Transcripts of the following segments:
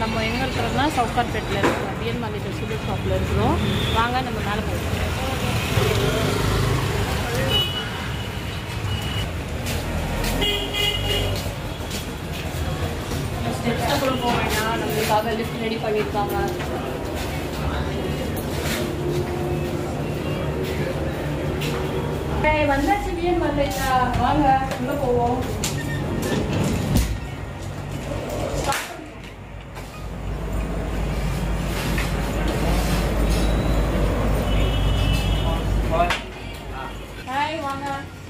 நம்ம எங்கே இருக்கிறோம்னா சவுகார்பேட்டில் இருக்கிறோம் பிஎன் மாலிட்ட சிவில் ஷாப்பில் இருக்கிறோம் வாங்க நம்ம மேலே போகிறோம் ஸ்டெப்ஸில் கூட போக வேண்டாம் நம்மளுக்காக லிஃப்ட் ரெடி பண்ணியிருக்காங்க ஏய், வந்தாச்சு பிஎன் மாலிட்டா வாங்க உள்ளே போவோம் ஹாய் வாங்க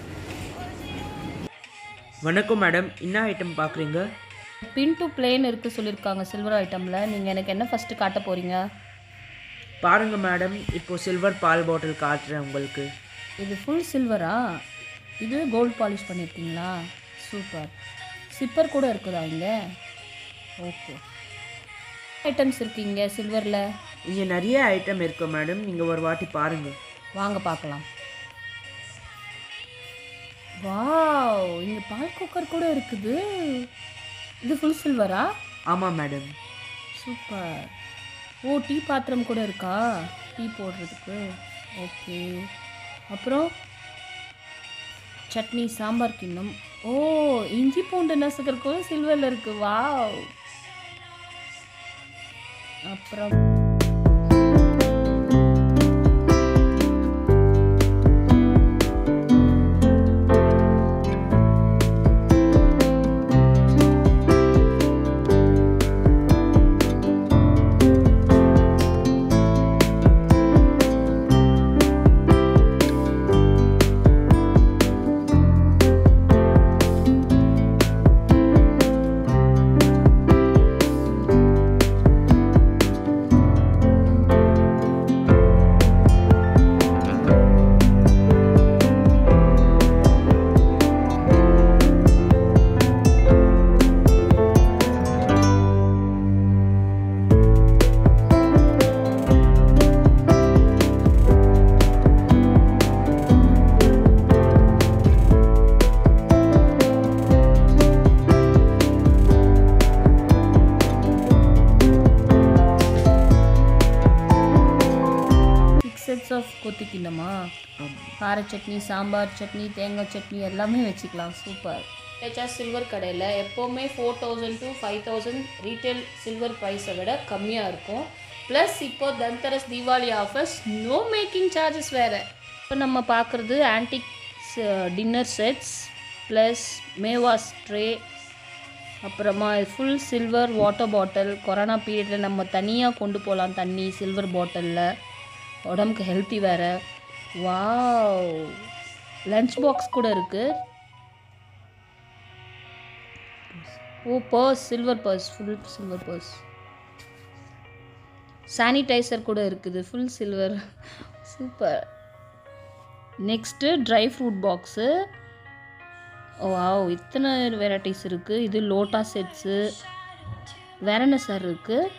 வணக்கம் மேடம் என்ன ஐட்டம் பார்க்குறீங்க பின் டு பிளேன் இருக்குது சொல்லியிருக்காங்க சில்வர் ஐட்டமில் நீங்கள் எனக்கு என்ன ஃபஸ்ட்டு காட்ட போகிறீங்க பாருங்கள் மேடம் இப்போது சில்வர் பால் பாட்டில் காட்டுறேன் உங்களுக்கு இது ஃபுல் சில்வரா இது கோல்ட் பாலிஷ் பண்ணியிருக்கீங்களா சூப்பர் சிப்பர் கூட இருக்குதா இங்கே ஓகே ஐட்டம்ஸ் இருக்கீங்க சில்வரில் இங்கே நிறைய ஐட்டம் இருக்கு மேடம் நீங்கள் ஒரு வாட்டி பாருங்கள் வாங்க பார்க்கலாம் வாவ் இங்கே பால் குக்கர் கூட இருக்குது இது ஃபுல் சில்வரா ஆமாம் மேடம் சூப்பர் ஓ டீ பாத்திரம் கூட இருக்கா டீ போடுறதுக்கு ஓகே அப்புறம் சட்னி சாம்பார் கிண்ணம் ஓ இஞ்சி பூண்டு நசுக்கிறதுக்கும் சில்வரில் இருக்கு வாவ் அப்புறம் சிக்ஸ் செட்ஸ் ஆஃப் கொத்து கிண்ணமா கார சட்னி சாம்பார் சட்னி தேங்காய் சட்னி எல்லாமே வச்சுக்கலாம் சூப்பர் ஹெச்ஆர் சில்வர் கடையில் எப்போவுமே four thousand to five thousand retail silver ப்ரைஸை விட கம்மியாக இருக்கும் ப்ளஸ் இப்போ Dhanteras Deepavali offers no making charges வேறு இப்போ நம்ம பார்க்குறது ஆன்டிக் டின்னர் செட்ஸ் ப்ளஸ் மேவாஸ் ட்ரே அப்புறமா full silver water bottle corona பீரியடில் நம்ம தனியாக கொண்டு போகலாம் தண்ணி சில்வர் பாட்டிலில் உடம்புக்கு ஹெல்த்தி வேறு வாவ் லஞ்ச் பாக்ஸ் கூட இருக்குது oh purse silver purse full silver purse sanitiser கூட இருக்குது full silver super next dry fruit box wow இத்தனை வெரைட்டிஸ் இருக்குது இது லோட்டா செட்ஸு வேற என்ன சார் இருக்குது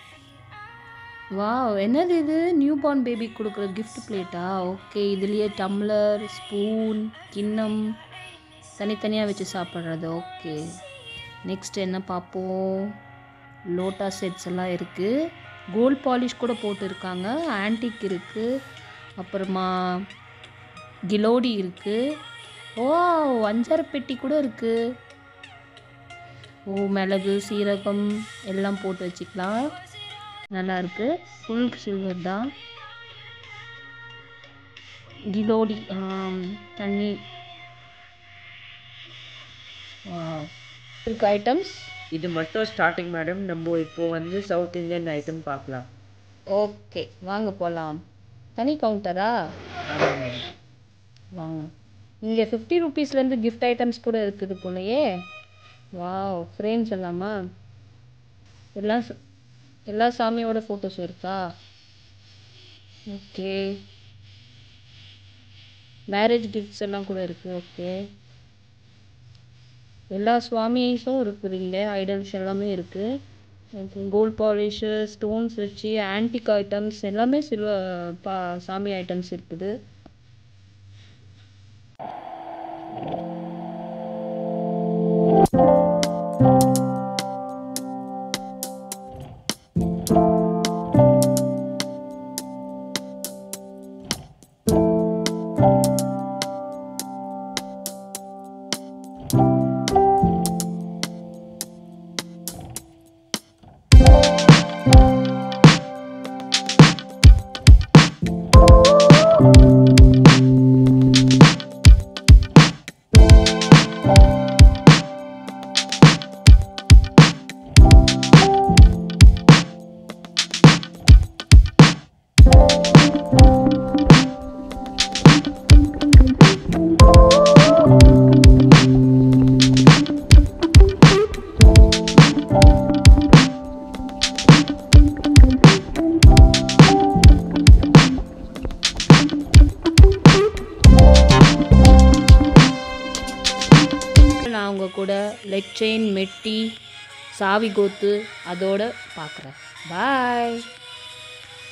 வாவ் என்னது இது நியூ பார்ன் பேபி கொடுக்குற gift பிளேட்டா ஓகே இதுலேயே டம்ளர் ஸ்பூன் கிண்ணம் தனித்தனியாக வச்சு சாப்பிட்றது ஓகே நெக்ஸ்ட் என்ன பார்ப்போம் லோட்டா செட்ஸ் எல்லாம் இருக்குது கோல்ட் பாலிஷ் கூட போட்டிருக்காங்க ஆன்டிக் இருக்குது அப்புறமா கிலோடி இருக்குது ஓ அஞ்சாறு பெட்டி கூட இருக்குது ஓ மிளகு சீரகம் எல்லாம் போட்டு வச்சுக்கலாம் நல்லா இருக்கு ஃபுல் சில்வர் தான் கிலோடி ஆம், தண்ணி இருக்கு ஐட்டம்ஸ் இது மட்டும் ஸ்டார்டிங் மேடம் நம்ம இப்போ வந்து சவுத் இந்தியன் ஐட்டம் பார்க்கலாம் ஓகே வாங்க போகலாம் தனி கவுண்டரா ஆமாம் மேடம் வாங்க இங்கே ஃபிஃப்டி ருபீஸ்லேருந்து கிஃப்ட் ஐட்டம்ஸ் கூட இருக்குது போலயே வாவ் ஃப்ரேம்ஸ் எல்லாமா எல்லாம் ச- எல்லா சாமியோட ஃபோட்டோஸும் இருக்கா ஓகே மேரேஜ் கிஃப்ட்ஸ் எல்லாம் கூட இருக்குது ஓகே எல்லா சுவாமிஸும் இருக்குது இங்கே ஐடல்ஸ் எல்லாமே இருக்குது கோல்ட் பாலிஷு ஸ்டோன்ஸ் வச்சு ஆன்டிக் ஐட்டம்ஸ் எல்லாமே சில்வ பா சாமி ஐட்டம்ஸ் இருக்குது நான் உங்கள் கூட லெக் செயின் மெட்டி சாவி கோத்து அதோட பார்க்குறேன் பாய்